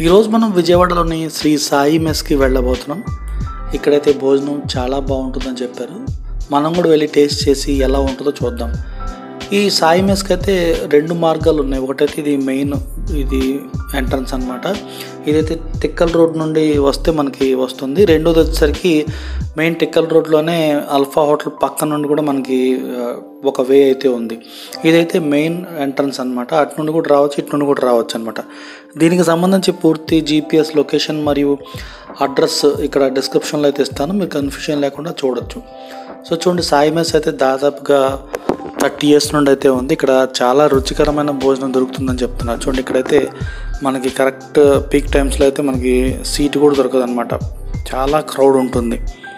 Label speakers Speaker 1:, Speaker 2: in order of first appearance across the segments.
Speaker 1: ఈరోజు మనం విజయవాడలోని శ్రీ సాయి మెస్కి వెళ్ళబోతున్నాం ఇక్కడైతే భోజనం చాలా బాగుంటుందని చెప్పారు మనం కూడా వెళ్ళి టేస్ట్ చేసి ఎలా ఉంటుందో చూద్దాం ఈ సాయి మెస్కి అయితే రెండు మార్గాలు ఉన్నాయి ఒకటైతే ఇది మెయిన్ ఇది ఎంట్రన్స్ అనమాట ఇదైతే తిక్కల్ రోడ్ నుండి వస్తే మనకి వస్తుంది రెండోది వచ్చేసరికి మెయిన్ తిక్కల్ రోడ్లోనే అల్ఫా హోటల్ పక్క నుండి కూడా మనకి ఆ, ఒక వే అయితే ఉంది ఇదైతే మెయిన్ ఎంట్రన్స్ అనమాట అటు నుండి కూడా రావచ్చు ఇటు నుండి కూడా రావచ్చు అనమాట దీనికి సంబంధించి పూర్తి జీపీఎస్ లొకేషన్ మరియు అడ్రస్ ఇక్కడ డిస్క్రిప్షన్లో అయితే ఇస్తాను మీరు కన్ఫ్యూజన్ లేకుండా చూడొచ్చు సో చూడండి సాయి మెస్ అయితే దాదాపుగా థర్టీ ఇయర్స్ నుండి అయితే ఉంది ఇక్కడ చాలా రుచికరమైన భోజనం దొరుకుతుందని చెప్తున్నారు చూడండి ఇక్కడైతే మనకి కరెక్ట్ పీక్ టైమ్స్లో అయితే మనకి సీట్ కూడా దొరకదు అనమాట చాలా క్రౌడ్ ఉంటుంది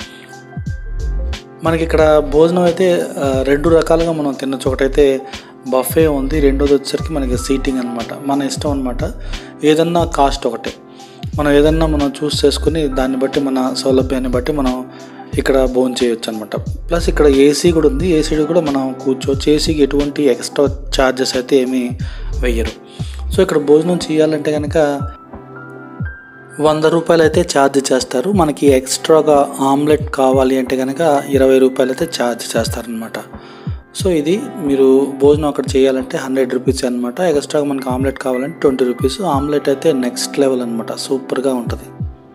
Speaker 1: మనకి ఇక్కడ భోజనం అయితే ఆ, రెండు రకాలుగా మనం తినొచ్చు ఒకటైతే బఫే ఉంది రెండోది వచ్చేసరికి మనకి సీటింగ్ అనమాట మన ఇష్టం అనమాట ఏదన్నా కాస్ట్ ఒకటే మనం ఏదన్నా మనం చూస్ చేసుకుని దాన్ని బట్టి మన సౌలభ్యాన్ని బట్టి మనం ఇక్కడ భోజనం చేయొచ్చు అనమాట ప్లస్ ఇక్కడ ఏసీ కూడా ఉంది ఏసీ కూడా మనం కూర్చోవచ్చు ఏసీకి ఎటువంటి ఎక్స్ట్రా ఛార్జెస్ అయితే ఏమీ వెయ్యరు సో ఇక్కడ భోజనం చేయాలంటే కనుక వంద రూపాయలు అయితే ఛార్జ్ చేస్తారు మనకి ఎక్స్ట్రాగా ఆమ్లెట్ కావాలి అంటే కనుక ఇరవై రూపాయలు అయితే ఛార్జ్ చేస్తారనమాట సో ఇది మీరు భోజనం అక్కడ చేయాలంటే హండ్రెడ్ రూపీస్ అనమాట ఎక్స్ట్రాగా మనకి ఆమ్లెట్ కావాలంటే ట్వంటీ రూపీస్ ఆమ్లెట్ అయితే నెక్స్ట్ లెవెల్ అనమాట సూపర్గా ఉంటుంది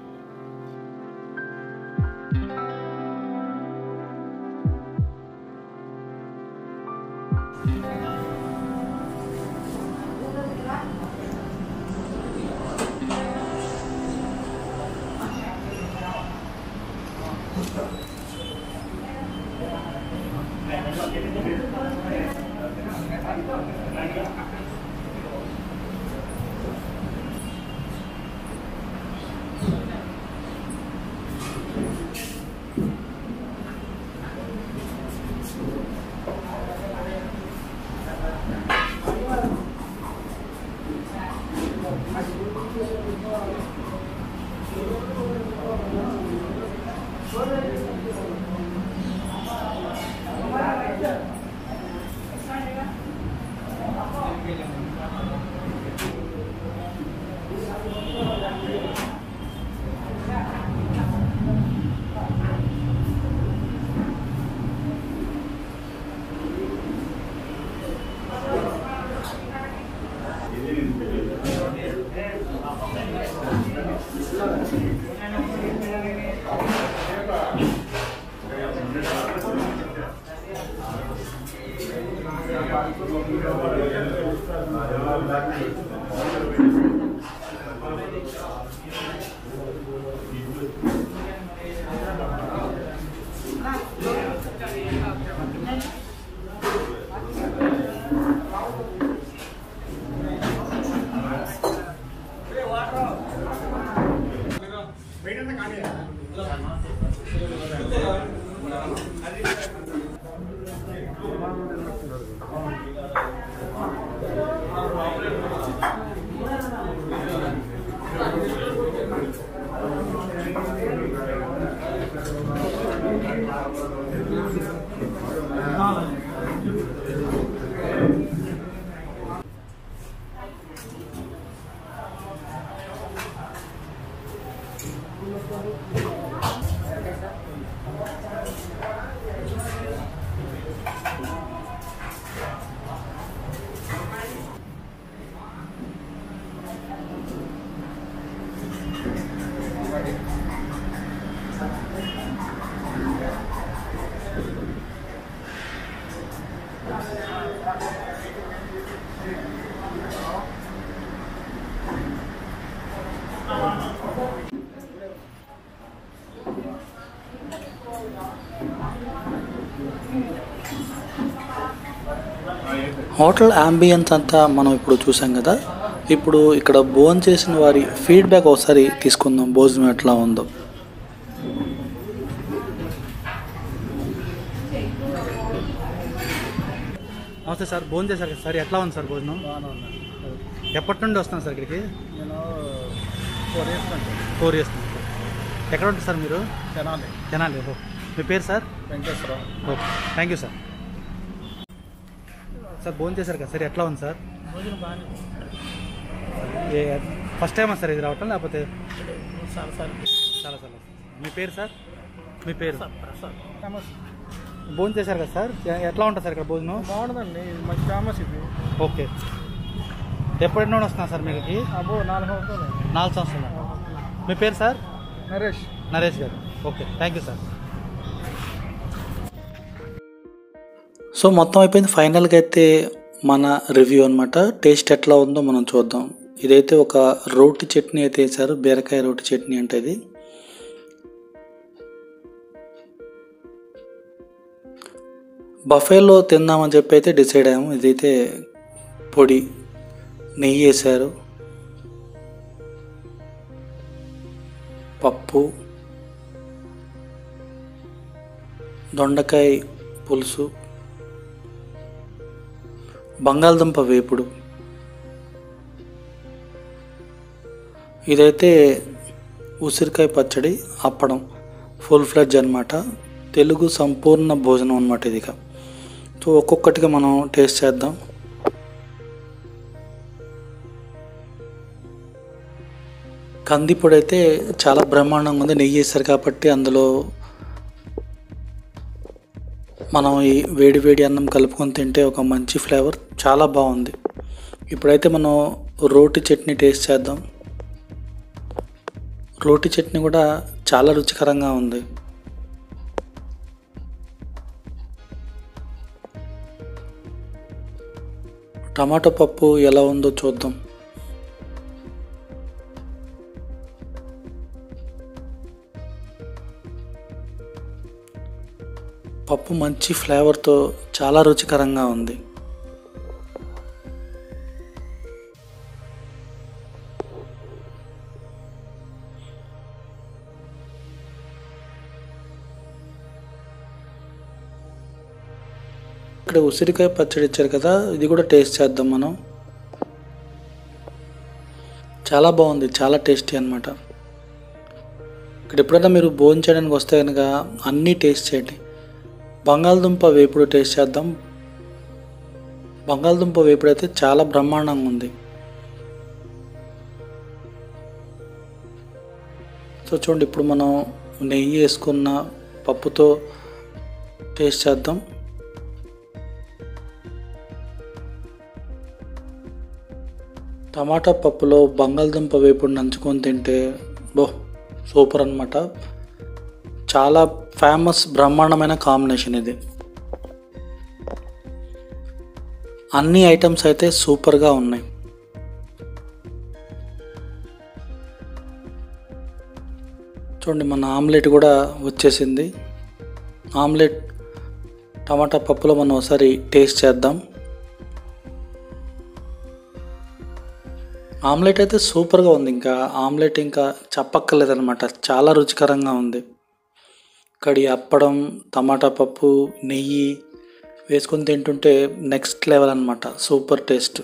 Speaker 1: హోటల్ అంబియన్స్ అంతా మనం ఇప్పుడు చూసాం కదా ఇప్పుడు ఇక్కడ భోజనం చేసిన వారి ఫీడ్బ్యాక్ ఒకసారి తీసుకుందాం భోజనం ఎట్లా ఉందో నమస్తే సార్ భోజనం చేశారు కదా సార్ ఎట్లా ఉంది సార్ భోజనం ఎప్పటి నుండి వస్తున్నాను సార్ ఇక్కడికి
Speaker 2: నేను ఫోర్ ఇయర్స్ నుంచి
Speaker 1: ఫోర్ ఇయర్స్ నుంచి ఎక్కడ ఉంటారు సార్ మీరు
Speaker 2: తెనాలి
Speaker 1: తెనాలి ఓ మీ పేరు sir
Speaker 2: Venkateswara Rao
Speaker 1: okay thank you sir sir భోజనం చేశారు కదా సార్ ఎట్లా ఉంది సార్
Speaker 2: భోజనం బాగానే
Speaker 1: ఏ
Speaker 3: ఫస్ట్ టైం సార్ ఇది రావటం లేకపోతే
Speaker 2: చాలా సార్
Speaker 3: చాలా సార్ మీ పేరు సార్ మీ పేరు
Speaker 2: ప్రసాద్ ఫేమస్
Speaker 3: భోజనం చేశారు కదా సార్ ఎ- ఎట్లా ఉంటుంది సార్ ఇక్కడ భోజనం
Speaker 2: బాగుంటుందండి ఇది మంచి ఫేమస్ ఇది
Speaker 3: ఓకే ఎప్పటి నుండి వస్తున్నా సార్ మీకు
Speaker 2: అబ్బో నాలుగు అవుతుంది
Speaker 3: నాలుగు సంవత్సరాలు మీ పేరు sir
Speaker 2: Naresh
Speaker 3: Naresh garu okay thank you sir
Speaker 1: so మొత్తం అయిపోయింది ఫైనల్గా అయితే మన రివ్యూ అనమాట టేస్ట్ ఎట్లా ఉందో మనం చూద్దాం ఇదైతే ఒక రోటి చట్నీ అయితే వేశారు బీరకాయ రోటి చట్నీ అంటే ఇది బఫేలో తిందామని చెప్పి అయితే డిసైడ్ అయ్యాము ఇదైతే పొడి నెయ్యి వేశారు పప్పు దొండకాయ పులుసు బంగాళదుంప వేపుడు ఇదైతే ఉసిరికాయ పచ్చడి అప్పడం ఫుల్ ఫ్లెడ్జ్ అనమాట తెలుగు సంపూర్ణ భోజనం అనమాట ఇది ఇక సో ఒక్కొక్కటిగా మనం టేస్ట్ చేద్దాం కందిపొడి అయితే చాలా బ్రహ్మాండంగా ఉంది నెయ్యి వేస్తారు కాబట్టి అందులో మనం ఈ వేడి వేడి అన్నం కలుపుకొని తింటే ఒక మంచి ఫ్లేవర్ చాలా బాగుంది ఇప్పుడైతే మనం రోటి చట్నీ టేస్ట్ చేద్దాం రోటి చట్నీ కూడా చాలా రుచికరంగా ఉంది టమాటో పప్పు ఎలా ఉందో చూద్దాం పప్పు మంచి ఫ్లేవర్తో చాలా రుచికరంగా ఉంది ఇక్కడ ఉసిరికాయ పచ్చడి ఇచ్చారు కదా ఇది కూడా టేస్ట్ చేద్దాం మనం చాలా బాగుంది చాలా టేస్టీ అనమాట ఇక్కడ ఎప్పుడైనా మీరు భోజనం చేయడానికి వస్తే కనుక అన్నీ టేస్ట్ చేయండి బంగాళదుంప వేపుడు టేస్ట్ చేద్దాం బంగాళదుంప వేపుడు అయితే చాలా బ్రహ్మాండంగా ఉంది సో చూడండి ఇప్పుడు మనం నెయ్యి వేసుకున్న పప్పుతో టేస్ట్ చేద్దాం టమాటా పప్పులో బంగాళదుంప వేపుడు నంచుకొని తింటే బో సూపర్ అనమాట చాలా ఫేమస్ బ్రహ్మాండమైన కాంబినేషన్ ఇది అన్ని ఐటమ్స్ అయితే సూపర్గా ఉన్నాయి చూడండి మన ఆమ్లెట్ కూడా వచ్చేసింది ఆమ్లెట్ టమాటా పప్పులో మనం ఒకసారి టేస్ట్ చేద్దాం ఆమ్లెట్ అయితే సూపర్గా ఉంది ఇంకా ఆమ్లెట్ ఇంకా చెప్పక్కర్లేదనమాట చాలా రుచికరంగా ఉంది కడి అప్పడం టమాటా పప్పు నెయ్యి వేసుకొని తింటుంటే నెక్స్ట్ లెవెల్ అనమాట సూపర్ టేస్ట్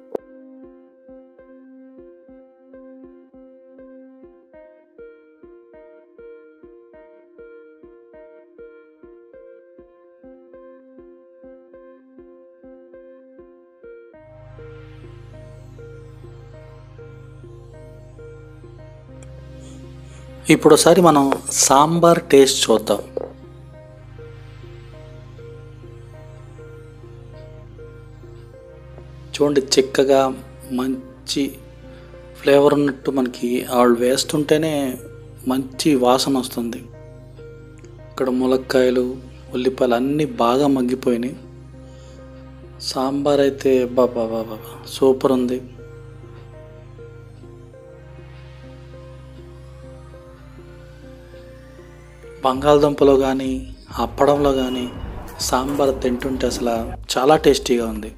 Speaker 1: ఇప్పుడు ఒకసారి మనం సాంబార్ టేస్ట్ చూద్దాం చూడండి చిక్కగా మంచి ఫ్లేవర్ ఉన్నట్టు మనకి వాళ్ళు వేస్తుంటేనే మంచి వాసన వస్తుంది ఇక్కడ ములక్కాయలు ఉల్లిపాయలు అన్నీ బాగా మగ్గిపోయినాయి సాంబార్ అయితే బాబా బాబా సూపర్ ఉంది బంగాళదుంపలో కానీ అప్పడంలో కానీ సాంబార్ తింటుంటే అసలు చాలా టేస్టీగా ఉంది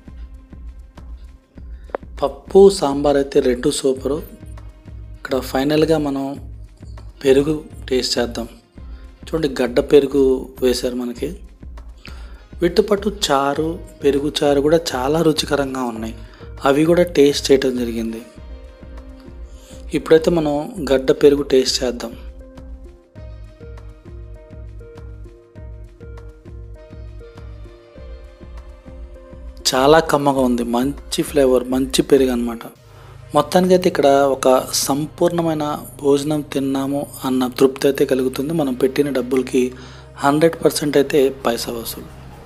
Speaker 1: పప్పు సాంబార్ అయితే రెండు సూపరు ఇక్కడ ఫైనల్గా మనం పెరుగు టేస్ట్ చేద్దాం చూడండి గడ్డ పెరుగు వేశారు మనకి వీటితో పాటు చారు పెరుగు చారు కూడా చాలా రుచికరంగా ఉన్నాయి అవి కూడా టేస్ట్ చేయటం జరిగింది ఇప్పుడైతే మనం గడ్డ పెరుగు టేస్ట్ చేద్దాం చాలా కమ్మగా ఉంది మంచి ఫ్లేవర్ మంచి పెరుగు అనమాట మొత్తానికి అయితే ఇక్కడ ఒక సంపూర్ణమైన భోజనం తిన్నాము అన్న తృప్తి అయితే కలుగుతుంది మనం పెట్టిన డబ్బులకి హండ్రెడ్ పర్సెంట్ అయితే పైసా వసూలు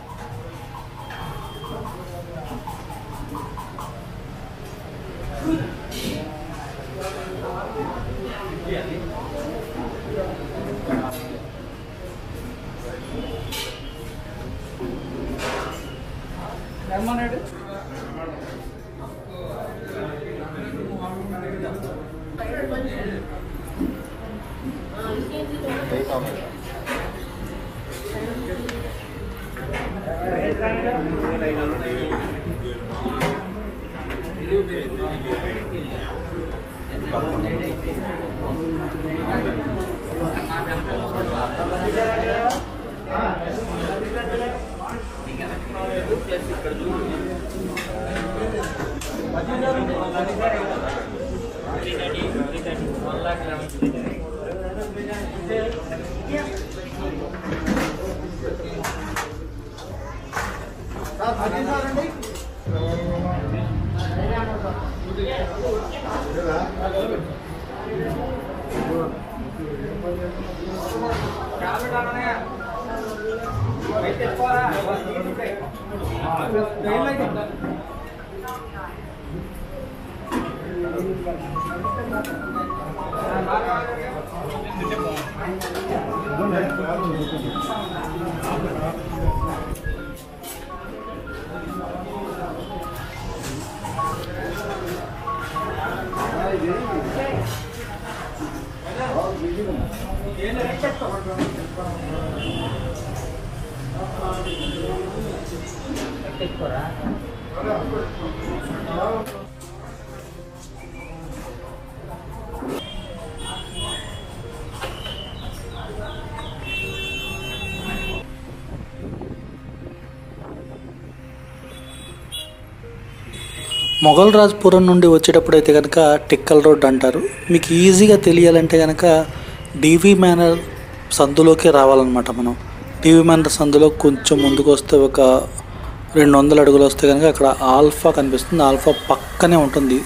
Speaker 1: మొఘల్ రాజ్పురం నుండి వచ్చేటప్పుడు అయితే కనుక టిక్కల్ రోడ్ అంటారు మీకు ఈజీగా తెలియాలంటే కనుక డివి మేనర్ సందులోకి రావాలన్నమాట మనం డివి మేనర్ సందులో కొంచెం ముందుకు వస్తే ఒక రెండు వందల అడుగులు వస్తే కనుక అక్కడ ఆల్ఫా కనిపిస్తుంది ఆల్ఫా పక్కనే ఉంటుంది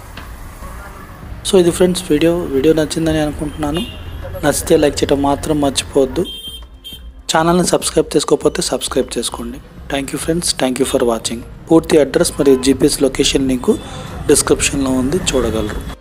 Speaker 1: సో ఇది ఫ్రెండ్స్ వీడియో వీడియో నచ్చిందని అనుకుంటున్నాను నచ్చితే లైక్ చేయడం మాత్రం మర్చిపోవద్దు ఛానల్ని సబ్స్క్రైబ్ చేసుకోకపోతే సబ్స్క్రైబ్ చేసుకోండి thank you friends thank you for watching పూర్తి అడ్రస్ మరియు జీపీఎస్ లొకేషన్ లింకు డిస్క్రిప్షన్లో ఉంది చూడగలరు